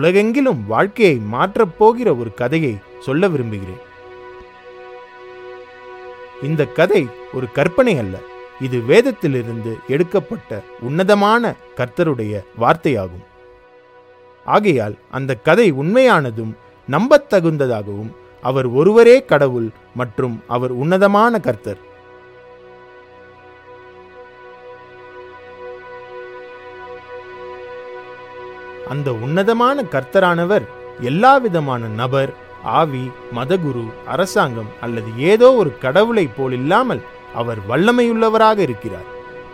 உலகெங்கிலும் வாழ்க்கையை மாற்றப் போகிற ஒரு கதையை சொல்ல விரும்புகிறேன் இந்த கதை ஒரு கற்பனை அல்ல இது வேதத்திலிருந்து எடுக்கப்பட்ட உன்னதமான கர்த்தருடைய வார்த்தையாகும் ஆகையால் அந்த கதை உண்மையானதும் நம்பத்தகுந்ததாகவும் அவர் ஒருவரே கடவுள் மற்றும் அவர் உன்னதமான கர்த்தர் அந்த உன்னதமான கர்த்தரானவர் எல்லா விதமான நபர் ஆவி மதகுரு அரசாங்கம் அல்லது ஏதோ ஒரு கடவுளைப் போல் இல்லாமல் அவர் வல்லமையுள்ளவராக இருக்கிறார்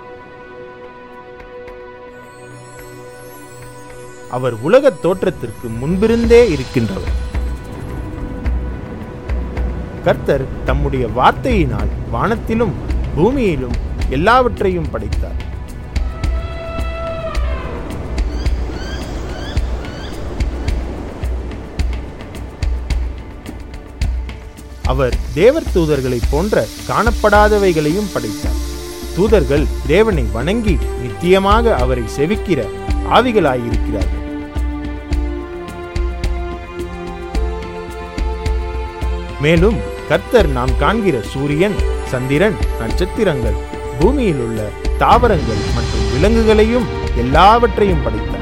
அவர் உலகத் தோற்றத்திற்கு முன்பிருந்தே இருக்கின்றவர் கர்த்தர் தம்முடைய வார்த்தையினால் வானத்திலும் பூமியிலும் எல்லாவற்றையும் படைத்தார் அவர் தேவர் தூதர்களைப் போன்ற காணப்படாதவைகளையும் படைத்தார் தூதர்கள் தேவனை வணங்கி நித்தியமாக அவரை செவிக்கிற ஆவிகளாயிருக்கிறார்கள் மேலும் கர்த்தர் நாம் காண்கிற சூரியன் சந்திரன் நட்சத்திரங்கள் பூமியில் உள்ள தாவரங்கள் மற்றும் விலங்குகளையும் எல்லாவற்றையும் படைத்தார்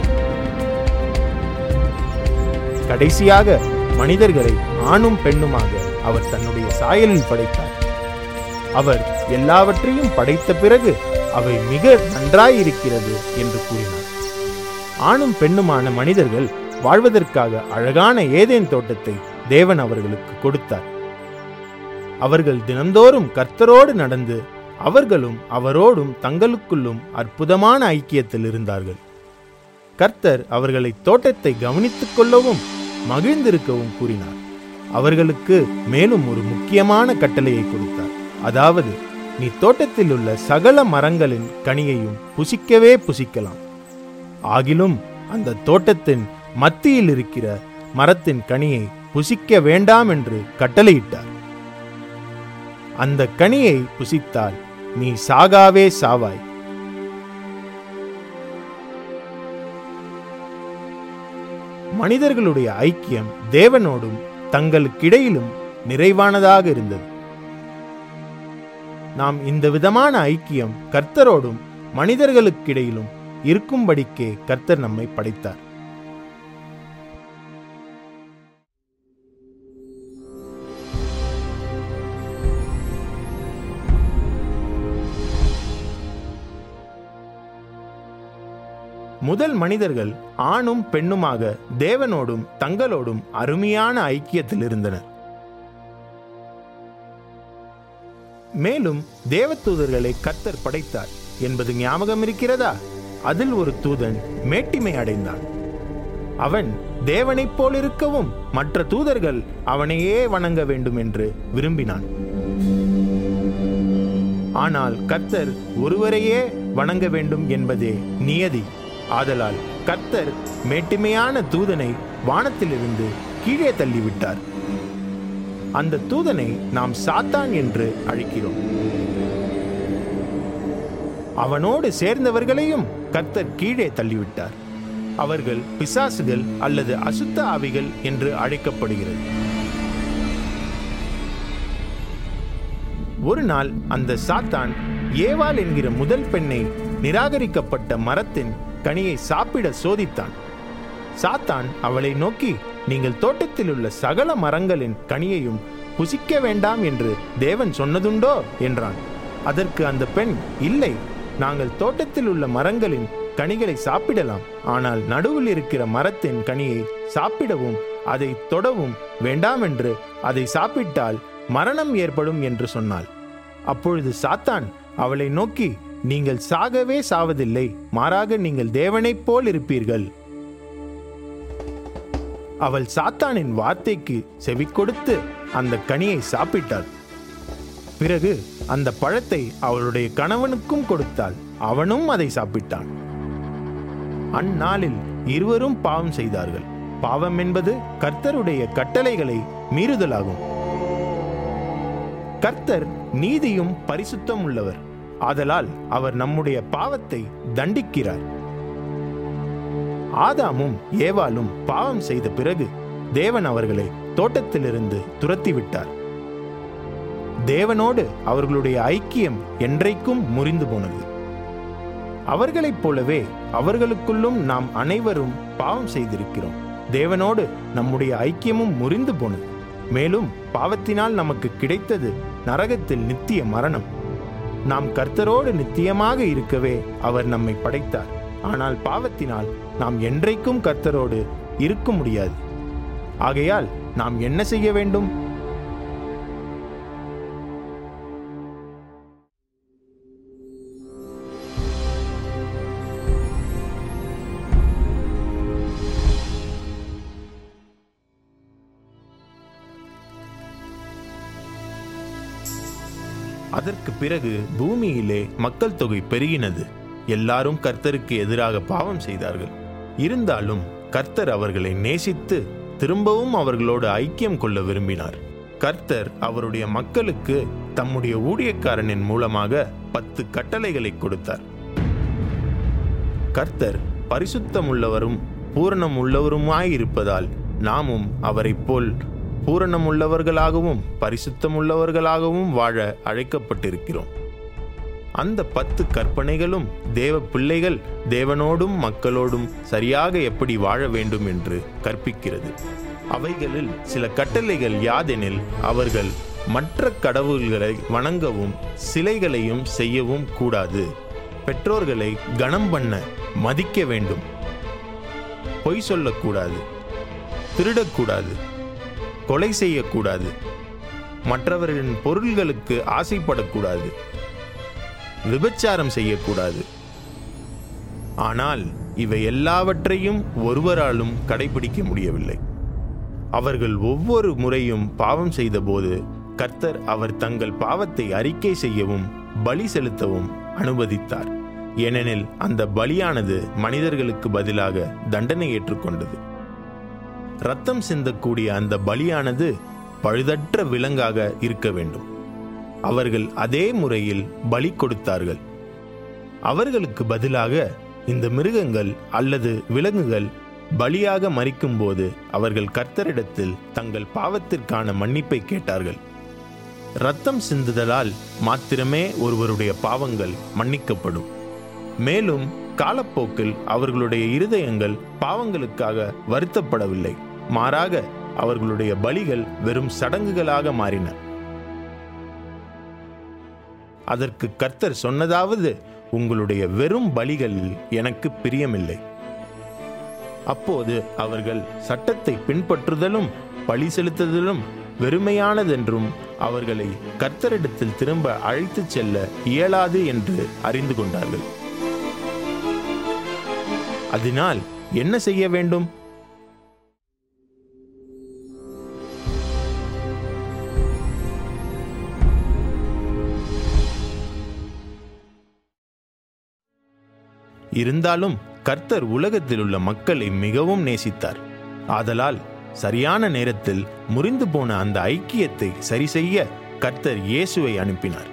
கடைசியாக மனிதர்களை ஆணும் பெண்ணுமாக அவர் தன்னுடைய சாயலில் படைத்தார் அவர் எல்லாவற்றையும் படைத்த பிறகு அவை மிக நன்றாயிருக்கிறது என்று கூறினார் ஆணும் பெண்ணுமான மனிதர்கள் வாழ்வதற்காக அழகான ஏதேன் தோட்டத்தை தேவன் அவர்களுக்கு கொடுத்தார் அவர்கள் தினந்தோறும் கர்த்தரோடு நடந்து அவர்களும் அவரோடும் தங்களுக்குள்ளும் அற்புதமான ஐக்கியத்தில் இருந்தார்கள் கர்த்தர் அவர்களை தோட்டத்தை கவனித்துக் கொள்ளவும் மகிழ்ந்திருக்கவும் கூறினார் அவர்களுக்கு மேலும் ஒரு முக்கியமான கட்டளையை கொடுத்தார் அதாவது நீ தோட்டத்தில் உள்ள சகல மரங்களின் கனியையும் புசிக்கவே புசிக்கலாம் ஆகிலும் அந்த தோட்டத்தின் மத்தியில் இருக்கிற மரத்தின் கனியை புசிக்க வேண்டாம் என்று கட்டளையிட்டார் அந்த கனியை புசித்தால் நீ சாகாவே சாவாய் மனிதர்களுடைய ஐக்கியம் தேவனோடும் தங்களுக்கிடையிலும் நிறைவானதாக இருந்தது நாம் இந்த விதமான ஐக்கியம் கர்த்தரோடும் மனிதர்களுக்கிடையிலும் இருக்கும்படிக்கே கர்த்தர் நம்மை படைத்தார் முதல் மனிதர்கள் ஆணும் பெண்ணுமாக தேவனோடும் தங்களோடும் அருமையான ஐக்கியத்தில் இருந்தனர் மேலும் தேவதூதர்களை கர்த்தர் படைத்தார் என்பது ஞாபகம் இருக்கிறதா அதில் ஒரு தூதன் மேட்டிமை அடைந்தான் அவன் தேவனைப் போல் இருக்கவும் மற்ற தூதர்கள் அவனையே வணங்க வேண்டும் என்று விரும்பினான் ஆனால் கர்த்தர் ஒருவரையே வணங்க வேண்டும் என்பதே நியதி ஆதலால் கர்த்தர் மேட்டிமையான தூதனை வானத்திலிருந்து கீழே தள்ளிவிட்டார் அந்த தூதனை நாம் சாத்தான் என்று அழைக்கிறோம் அவனோடு சேர்ந்தவர்களையும் கர்த்தர் கீழே தள்ளிவிட்டார் அவர்கள் பிசாசுகள் அல்லது அசுத்த ஆவிகள் என்று அழைக்கப்படுகிறது ஒரு நாள் அந்த சாத்தான் ஏவாள் என்கிற முதல் பெண்ணை நிராகரிக்கப்பட்ட மரத்தின் கனியை சாப்பிட சோதித்தான் சாத்தான் அவளை நோக்கி நீங்கள் தோட்டத்தில் உள்ள சகல மரங்களின் கனியையும் புசிக்க வேண்டாம் என்று தேவன் சொன்னதுண்டோ என்றான் அதற்கு அந்த பெண் இல்லை நாங்கள் தோட்டத்தில் உள்ள மரங்களின் கனிகளை சாப்பிடலாம் ஆனால் நடுவில் இருக்கிற மரத்தின் கனியை சாப்பிடவும் அதை தொடவும் வேண்டாம் என்று அதை சாப்பிட்டால் மரணம் ஏற்படும் என்று சொன்னாள் அப்பொழுது சாத்தான் அவளை நோக்கி நீங்கள் சாகவே சாவதில்லை மாறாக நீங்கள் தேவனைப் போல் இருப்பீர்கள் அவள் சாத்தானின் வார்த்தைக்கு செவி கொடுத்து அந்த கனியை சாப்பிட்டாள் பிறகு அந்த பழத்தை அவளுடைய கணவனுக்கும் கொடுத்தாள் அவனும் அதை சாப்பிட்டான் அந்நாளில் இருவரும் பாவம் செய்தார்கள் பாவம் என்பது கர்த்தருடைய கட்டளைகளை மீறுதலாகும் கர்த்தர் நீதியும் பரிசுத்தம் உள்ளவர் ஆதலால் அவர் நம்முடைய பாவத்தை தண்டிக்கிறார் ஆதாமும் ஏவாளும் பாவம் செய்த பிறகு தேவன் அவர்களை தோட்டத்திலிருந்து துரத்திவிட்டார் தேவனோடு அவர்களுடைய ஐக்கியம் என்றைக்கும் முறிந்து போனது அவர்களைப் போலவே அவர்களுக்குள்ளும் நாம் அனைவரும் பாவம் செய்திருக்கிறோம் தேவனோடு நம்முடைய ஐக்கியமும் முறிந்து போனது மேலும் பாவத்தினால் நமக்கு கிடைத்தது நரகத்தில் நித்திய மரணம் நாம் கர்த்தரோடு நித்தியமாக இருக்கவே அவர் நம்மை படைத்தார் ஆனால் பாவத்தினால் நாம் என்றைக்கும் கர்த்தரோடு இருக்க முடியாது ஆகையால் நாம் என்ன செய்ய வேண்டும் அதற்கு பிறகு பூமியிலே மக்கள் தொகை பெருகினது எல்லாரும் கர்த்தருக்கு எதிராக பாவம் செய்தார்கள் இருந்தாலும் கர்த்தர் அவர்களை நேசித்து திரும்பவும் அவர்களோடு ஐக்கியம் கொள்ள விரும்பினார் கர்த்தர் அவருடைய மக்களுக்கு தம்முடைய ஊழியக்காரனின் மூலமாக பத்து கட்டளைகளை கொடுத்தார் கர்த்தர் பரிசுத்தமுள்ளவரும் பூரணம் உள்ளவருமாயிருப்பதால் நாமும் அவரைப் போல் பூரணமுள்ளவர்களாகவும் பரிசுத்தமுள்ளவர்களாகவும் வாழ அழைக்கப்பட்டிருக்கிறோம் அந்த பத்து கற்பனைகளும் தேவ பிள்ளைகள் தேவனோடும் மக்களோடும் சரியாக எப்படி வாழ வேண்டும் என்று கற்பிக்கிறது அவைகளில் சில கட்டளைகள் யாதெனில் அவர்கள் மற்ற கடவுள்களை வணங்கவும் சிலைகளையும் செய்யவும் கூடாது பெற்றோர்களை கனம் பண்ண மதிக்க வேண்டும் பொய் சொல்லக்கூடாது திருடக்கூடாது கொலை செய்யக்கூடாது மற்றவர்களின் பொருள்களுக்கு ஆசைப்படக்கூடாது விபச்சாரம் செய்யக்கூடாது ஆனால் இவை எல்லாவற்றையும் ஒருவராலும் கடைபிடிக்க முடியவில்லை அவர்கள் ஒவ்வொரு முறையும் பாவம் செய்தபோது கர்த்தர் அவர் தங்கள் பாவத்தை அறிக்கை செய்யவும் பலி செலுத்தவும் அனுமதித்தார் ஏனெனில் அந்த பலியானது மனிதர்களுக்கு பதிலாக தண்டனை ஏற்றுக்கொண்டது ரத்தம் சிந்தக்கூடிய அந்த பலியானது பழுதற்ற விலங்காக இருக்க வேண்டும் அவர்கள் அதே முறையில் பலி கொடுத்தார்கள் அவர்களுக்கு பதிலாக இந்த மிருகங்கள் அல்லது விலங்குகள் பலியாக மறிக்கும்போது அவர்கள் கர்த்தரிடத்தில் தங்கள் பாவத்திற்கான மன்னிப்பை கேட்டார்கள் ரத்தம் சிந்துதலால் மாத்திரமே ஒருவருடைய பாவங்கள் மன்னிக்கப்படும் மேலும் காலப்போக்கில் அவர்களுடைய இருதயங்கள் பாவங்களுக்காக வருத்தப்படவில்லை மாறாக அவர்களுடைய பலிகள் வெறும் சடங்குகளாக மாறின அதற்கு கர்த்தர் சொன்னதாவது உங்களுடைய வெறும் பலிகளில் எனக்கு பிரியமில்லை அப்போது அவர்கள் சட்டத்தை பின்பற்றுதலும் பழி செலுத்துதலும் வெறுமையானதென்றும் அவர்களை கர்த்தரிடத்தில் திரும்ப அழைத்துச் செல்ல இயலாது என்று அறிந்து கொண்டார்கள் அதனால் என்ன செய்ய வேண்டும் இருந்தாலும் கர்த்தர் உலகத்தில் உள்ள மக்களை மிகவும் நேசித்தார் ஆதலால் சரியான நேரத்தில் முறிந்து போன அந்த ஐக்கியத்தை சரி செய்ய கர்த்தர் இயேசுவை அனுப்பினார்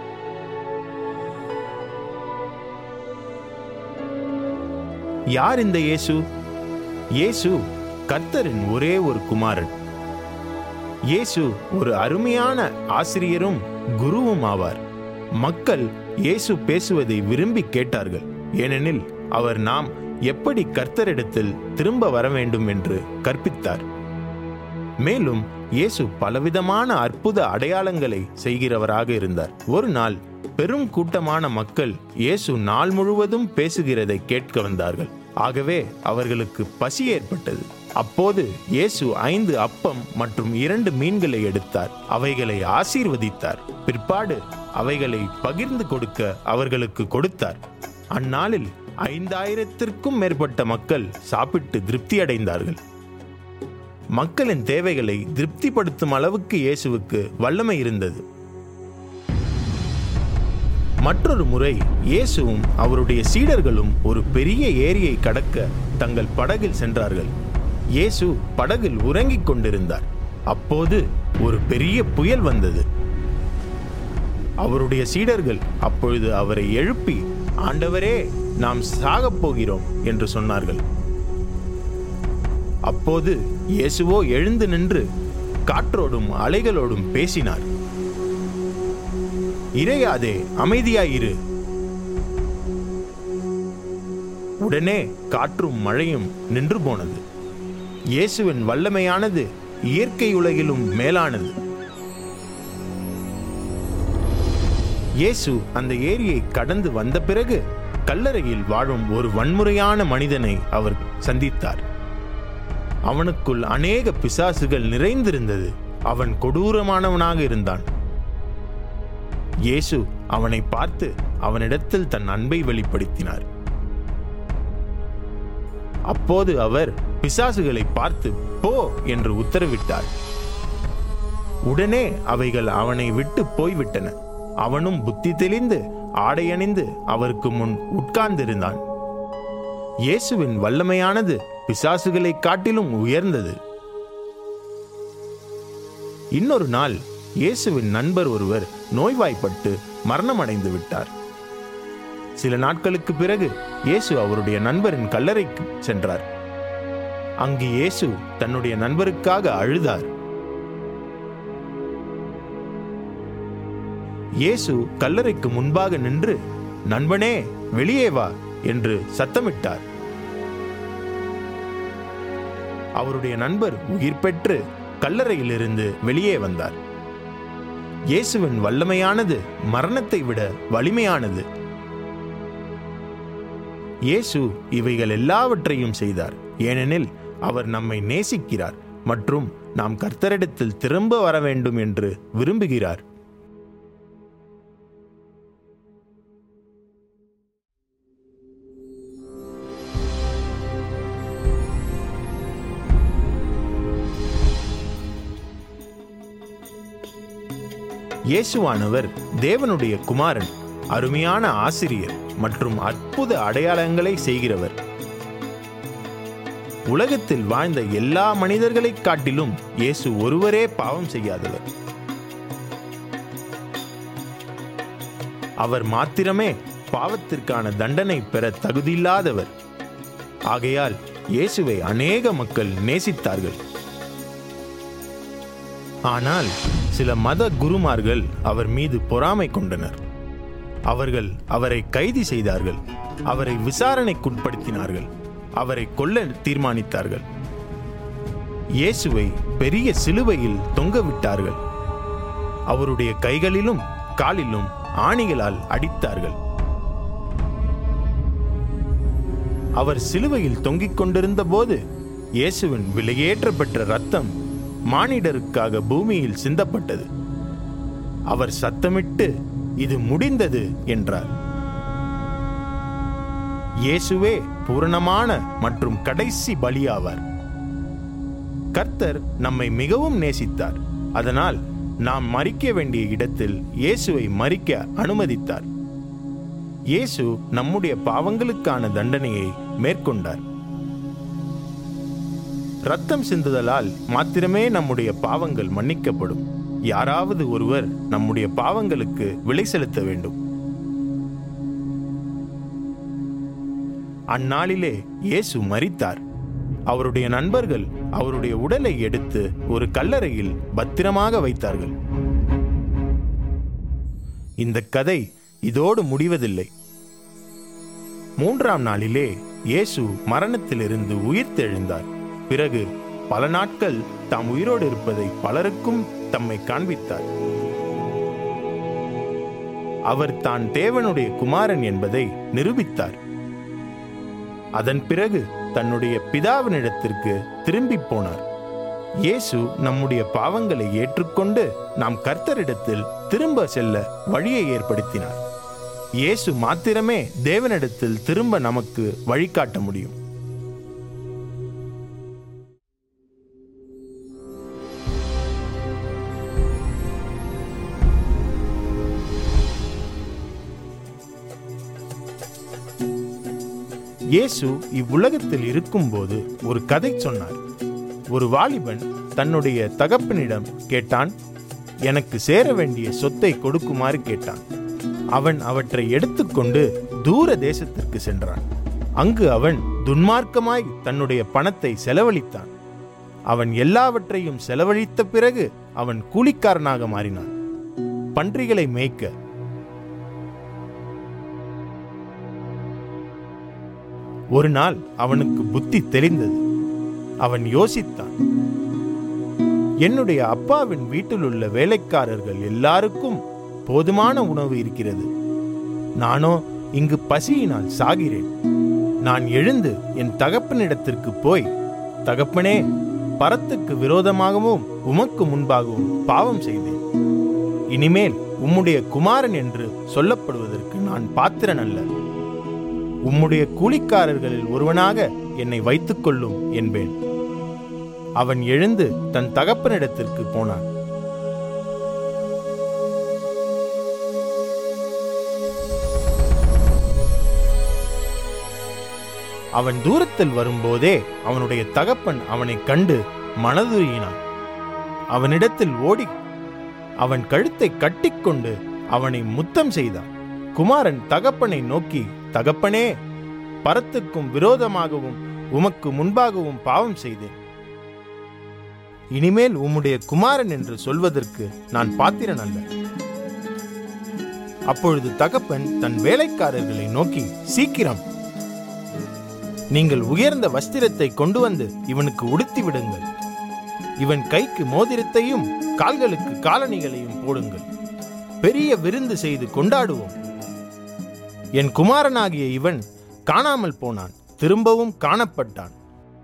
யார் இந்த இயேசு இயேசு கர்த்தரின் ஒரே ஒரு குமாரன் இயேசு ஒரு அருமையான ஆசிரியரும் குருவும் ஆவார் மக்கள் இயேசு பேசுவதை விரும்பி கேட்டார்கள் ஏனெனில் அவர் நாம் எப்படி கர்த்தரிடத்தில் திரும்ப வர வேண்டும் என்று கற்பித்தார் மேலும் இயேசு பலவிதமான அற்புத அடையாளங்களை செய்கிறவராக இருந்தார் ஒரு நாள் பெரும் கூட்டமான மக்கள் இயேசு நாள் முழுவதும் பேசுகிறதை கேட்க வந்தார்கள் ஆகவே அவர்களுக்கு பசி ஏற்பட்டது அப்போது இயேசு ஐந்து அப்பம் மற்றும் இரண்டு மீன்களை எடுத்தார் அவைகளை ஆசீர்வதித்தார் பிற்பாடு அவைகளை பகிர்ந்து கொடுக்க அவர்களுக்கு கொடுத்தார் அந்நாளில் ஐந்தாயிரத்திற்கும் மேற்பட்ட மக்கள் சாப்பிட்டு திருப்தி அடைந்தார்கள் மக்களின் தேவைகளை திருப்திப்படுத்தும் அளவுக்கு இயேசுவுக்கு வல்லமை இருந்தது மற்றொரு முறை இயேசுவும் அவருடைய சீடர்களும் ஒரு பெரிய ஏரியை கடக்க தங்கள் படகில் சென்றார்கள் இயேசு படகில் உறங்கிக் கொண்டிருந்தார் அப்போது ஒரு பெரிய புயல் வந்தது அவருடைய சீடர்கள் அப்பொழுது அவரை எழுப்பி ஆண்டவரே நாம் சாகப் போகிறோம் என்று சொன்னார்கள் அப்போது இயேசுவோ எழுந்து நின்று காற்றோடும் அலைகளோடும் பேசினார் இறையாதே அமைதியாயிரு உடனே காற்றும் மழையும் நின்று போனது இயேசுவின் வல்லமையானது இயற்கை உலகிலும் மேலானது இயேசு அந்த ஏரியை கடந்து வந்த பிறகு கல்லறையில் வாழும் ஒரு வன்முறையான மனிதனை அவர் சந்தித்தார் அவனுக்குள் அநேக பிசாசுகள் நிறைந்திருந்தது அவன் கொடூரமானவனாக இருந்தான் இயேசு அவனை பார்த்து அவனிடத்தில் தன் அன்பை வெளிப்படுத்தினார் அப்போது அவர் பிசாசுகளை பார்த்து போ என்று உத்தரவிட்டார் உடனே அவைகள் அவனை விட்டு போய்விட்டன அவனும் புத்தி தெளிந்து ஆடையணிந்து அவருக்கு முன் உட்கார்ந்திருந்தான் இயேசுவின் வல்லமையானது பிசாசுகளை காட்டிலும் உயர்ந்தது இன்னொரு நாள் இயேசுவின் நண்பர் ஒருவர் நோய்வாய்ப்பட்டு மரணமடைந்து விட்டார் சில நாட்களுக்கு பிறகு இயேசு அவருடைய நண்பரின் கல்லறைக்கு சென்றார் அங்கு இயேசு தன்னுடைய நண்பருக்காக அழுதார் இயேசு கல்லறைக்கு முன்பாக நின்று நண்பனே வெளியே வா என்று சத்தமிட்டார் அவருடைய நண்பர் உயிர் பெற்று கல்லறையிலிருந்து வெளியே வந்தார் இயேசுவின் வல்லமையானது மரணத்தை விட வலிமையானது இயேசு இவைகள் எல்லாவற்றையும் செய்தார் ஏனெனில் அவர் நம்மை நேசிக்கிறார் மற்றும் நாம் கர்த்தரிடத்தில் திரும்ப வர வேண்டும் என்று விரும்புகிறார் இயேசுவானவர் தேவனுடைய குமாரன் அருமையான ஆசிரியர் மற்றும் அற்புத அடையாளங்களை செய்கிறவர் உலகத்தில் வாழ்ந்த எல்லா மனிதர்களைக் காட்டிலும் இயேசு ஒருவரே பாவம் செய்யாதவர் அவர் மாத்திரமே பாவத்திற்கான தண்டனை பெற தகுதியில்லாதவர் ஆகையால் இயேசுவை அநேக மக்கள் நேசித்தார்கள் ஆனால் சில மத குருமார்கள் அவர் மீது பொறாமை கொண்டனர் அவர்கள் அவரை கைது செய்தார்கள் அவரை விசாரணைக்குட்படுத்தினார்கள் அவரை கொல்ல தீர்மானித்தார்கள் இயேசுவை பெரிய சிலுவையில் தொங்கவிட்டார்கள் அவருடைய கைகளிலும் காலிலும் ஆணிகளால் அடித்தார்கள் அவர் சிலுவையில் தொங்கிக் கொண்டிருந்த போது இயேசுவின் விலையேற்ற பெற்ற ரத்தம் மானிடருக்காக பூமியில் சிந்தப்பட்டது அவர் சத்தமிட்டு இது முடிந்தது என்றார் இயேசுவே பூரணமான மற்றும் கடைசி பலியாவார் கர்த்தர் நம்மை மிகவும் நேசித்தார் அதனால் நாம் மறிக்க வேண்டிய இடத்தில் இயேசுவை மறிக்க அனுமதித்தார் இயேசு நம்முடைய பாவங்களுக்கான தண்டனையை மேற்கொண்டார் ரத்தம் சிந்துதலால் மாத்திரமே நம்முடைய பாவங்கள் மன்னிக்கப்படும் யாராவது ஒருவர் நம்முடைய பாவங்களுக்கு விலை செலுத்த வேண்டும் அந்நாளிலே இயேசு மரித்தார் அவருடைய நண்பர்கள் அவருடைய உடலை எடுத்து ஒரு கல்லறையில் பத்திரமாக வைத்தார்கள் இந்த கதை இதோடு முடிவதில்லை மூன்றாம் நாளிலே இயேசு மரணத்திலிருந்து உயிர்த்தெழுந்தார் பிறகு பல நாட்கள் தாம் உயிரோடு இருப்பதை பலருக்கும் தம்மை காண்பித்தார் அவர் தான் தேவனுடைய குமாரன் என்பதை நிரூபித்தார் அதன் பிறகு தன்னுடைய பிதாவினிடத்திற்கு திரும்பி போனார் இயேசு நம்முடைய பாவங்களை ஏற்றுக்கொண்டு நாம் கர்த்தரிடத்தில் திரும்ப செல்ல வழியை ஏற்படுத்தினார் இயேசு மாத்திரமே தேவனிடத்தில் திரும்ப நமக்கு வழிகாட்ட முடியும் இயேசு இவ்வுலகத்தில் இருக்கும்போது ஒரு கதை சொன்னார் ஒரு வாலிபன் தன்னுடைய தகப்பனிடம் கேட்டான் எனக்கு சேர வேண்டிய சொத்தை கொடுக்குமாறு கேட்டான் அவன் அவற்றை எடுத்துக்கொண்டு தூர தேசத்திற்கு சென்றான் அங்கு அவன் துன்மார்க்கமாய் தன்னுடைய பணத்தை செலவழித்தான் அவன் எல்லாவற்றையும் செலவழித்த பிறகு அவன் கூலிக்காரனாக மாறினான் பன்றிகளை மேய்க்க ஒரு நாள் அவனுக்கு புத்தி தெரிந்தது அவன் யோசித்தான் என்னுடைய அப்பாவின் வீட்டில் உள்ள வேலைக்காரர்கள் எல்லாருக்கும் போதுமான உணவு இருக்கிறது நானோ இங்கு பசியினால் சாகிறேன் நான் எழுந்து என் தகப்பனிடத்திற்கு போய் தகப்பனே பரத்துக்கு விரோதமாகவும் உமக்கு முன்பாகவும் பாவம் செய்தேன் இனிமேல் உம்முடைய குமாரன் என்று சொல்லப்படுவதற்கு நான் பாத்திரன் அல்ல உம்முடைய கூலிக்காரர்களில் ஒருவனாக என்னை வைத்துக் கொள்ளும் என்பேன் அவன் எழுந்து தன் தகப்பனிடத்திற்கு போனான் அவன் தூரத்தில் வரும்போதே அவனுடைய தகப்பன் அவனை கண்டு மனதுருகினான் அவனிடத்தில் ஓடி அவன் கழுத்தை கட்டிக்கொண்டு அவனை முத்தம் செய்தான் குமாரன் தகப்பனை நோக்கி தகப்பனே பரத்துக்கும் விரோதமாகவும் உமக்கு முன்பாகவும் பாவம் செய்தேன் இனிமேல் உம்முடைய குமாரன் என்று சொல்வதற்கு நான் பாத்திரன் அல்ல அப்பொழுது தகப்பன் தன் வேலைக்காரர்களை நோக்கி சீக்கிரம் நீங்கள் உயர்ந்த வஸ்திரத்தை கொண்டு வந்து இவனுக்கு உடுத்தி விடுங்கள் இவன் கைக்கு மோதிரத்தையும் கால்களுக்கு காலணிகளையும் போடுங்கள் பெரிய விருந்து செய்து கொண்டாடுவோம் என் குமாரனாகிய இவன் காணாமல் போனான் திரும்பவும் காணப்பட்டான்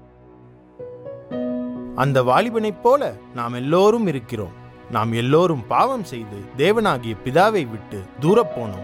அந்த வாலிபனைப் போல நாம் எல்லோரும் இருக்கிறோம் நாம் எல்லோரும் பாவம் செய்து தேவனாகிய பிதாவை விட்டு தூரப் போனோம்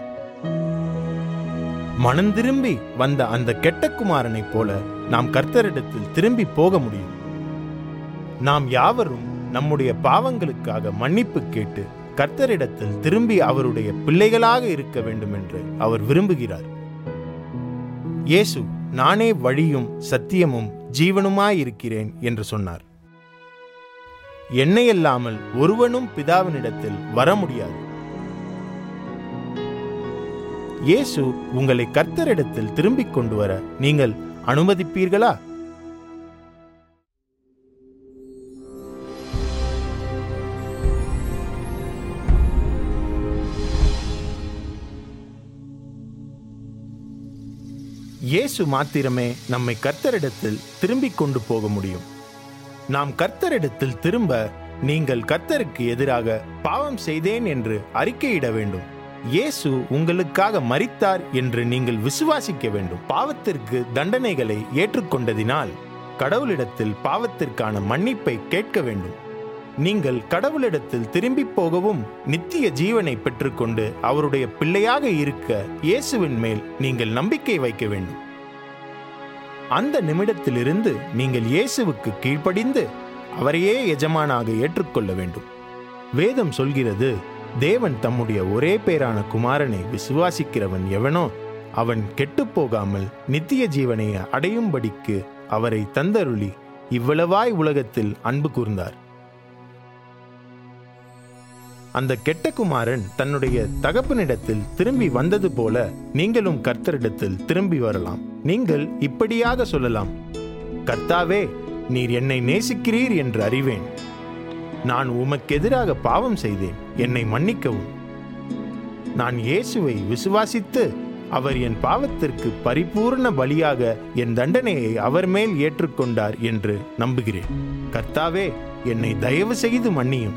மனம் திரும்பி வந்த அந்த கெட்ட குமாரனைப் போல நாம் கர்த்தரிடத்தில் திரும்பி போக முடியும் நாம் யாவரும் நம்முடைய பாவங்களுக்காக மன்னிப்பு கேட்டு கர்த்தரிடத்தில் திரும்பி அவருடைய பிள்ளைகளாக இருக்க வேண்டும் என்று அவர் விரும்புகிறார் இயேசு நானே வழியும் சத்தியமும் ஜீவனுமாயிருக்கிறேன் என்று சொன்னார் என்னையல்லாமல் ஒருவனும் பிதாவினிடத்தில் வர முடியாது இயேசு உங்களை கர்த்தரிடத்தில் திரும்பிக் கொண்டு வர நீங்கள் அனுமதிப்பீர்களா இயேசு மாத்திரமே நம்மை கர்த்தரிடத்தில் திரும்பிக் கொண்டு போக முடியும் நாம் கர்த்தரிடத்தில் திரும்ப நீங்கள் கர்த்தருக்கு எதிராக பாவம் செய்தேன் என்று அறிக்கையிட வேண்டும் இயேசு உங்களுக்காக மரித்தார் என்று நீங்கள் விசுவாசிக்க வேண்டும் பாவத்திற்கு தண்டனைகளை ஏற்றுக்கொண்டதினால் கடவுளிடத்தில் பாவத்திற்கான மன்னிப்பை கேட்க வேண்டும் நீங்கள் கடவுளிடத்தில் திரும்பி போகவும் நித்திய ஜீவனை பெற்றுக்கொண்டு அவருடைய பிள்ளையாக இருக்க இயேசுவின் மேல் நீங்கள் நம்பிக்கை வைக்க வேண்டும் அந்த நிமிடத்திலிருந்து நீங்கள் இயேசுவுக்கு கீழ்ப்படிந்து அவரையே எஜமானாக ஏற்றுக்கொள்ள வேண்டும் வேதம் சொல்கிறது தேவன் தம்முடைய ஒரே பேரான குமாரனை விசுவாசிக்கிறவன் எவனோ அவன் கெட்டுப்போகாமல் நித்திய ஜீவனை அடையும்படிக்கு அவரை தந்தருளி இவ்வளவாய் உலகத்தில் அன்பு கூர்ந்தார் அந்த கெட்ட குமாரன் தன்னுடைய தகப்பனிடத்தில் திரும்பி வந்தது போல நீங்களும் கர்த்தரிடத்தில் திரும்பி வரலாம் நீங்கள் இப்படியாக சொல்லலாம் கர்த்தாவே நீர் என்னை நேசிக்கிறீர் என்று அறிவேன் நான் உமக்கெதிராக பாவம் செய்தேன் என்னை மன்னிக்கவும் நான் இயேசுவை விசுவாசித்து அவர் என் பாவத்திற்கு பரிபூர்ண பலியாக என் தண்டனையை அவர் மேல் ஏற்றுக்கொண்டார் என்று நம்புகிறேன் கர்த்தாவே என்னை தயவு செய்து மன்னியும்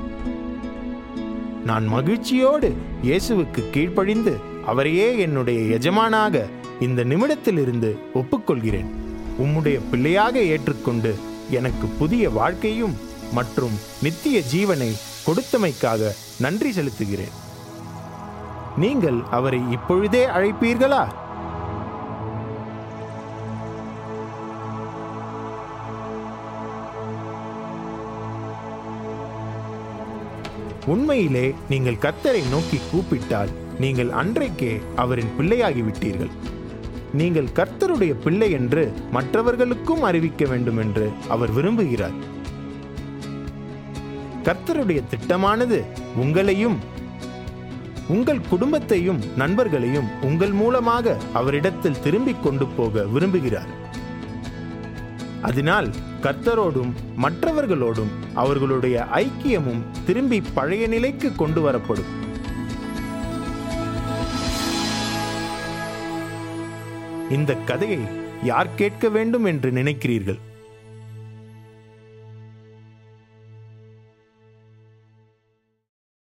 நான் மகிழ்ச்சியோடு இயேசுவுக்கு கீழ்ப்படிந்து அவரையே என்னுடைய எஜமானாக இந்த நிமிடத்திலிருந்து ஒப்புக்கொள்கிறேன் உம்முடைய பிள்ளையாக ஏற்றுக்கொண்டு எனக்கு புதிய வாழ்க்கையும் மற்றும் நித்திய ஜீவனை கொடுத்தமைக்காக நன்றி செலுத்துகிறேன் நீங்கள் அவரை இப்பொழுதே அழைப்பீர்களா உண்மையிலே நீங்கள் கர்த்தரை நோக்கி கூப்பிட்டால் நீங்கள் அன்றைக்கே அவரின் பிள்ளையாகி விட்டீர்கள் நீங்கள் கர்த்தருடைய பிள்ளை என்று மற்றவர்களுக்கும் அறிவிக்க வேண்டும் என்று அவர் விரும்புகிறார் கர்த்தருடைய திட்டமானது உங்களையும் உங்கள் குடும்பத்தையும் நண்பர்களையும் உங்கள் மூலமாக அவரிடத்தில் திரும்பிக் கொண்டு போக விரும்புகிறார் அதனால் கர்த்தரோடும் மற்றவர்களோடும் அவர்களுடைய ஐக்கியமும் திரும்பி பழைய நிலைக்கு கொண்டு வரப்படும் இந்த கதையை யார் கேட்க வேண்டும் என்று நினைக்கிறீர்கள்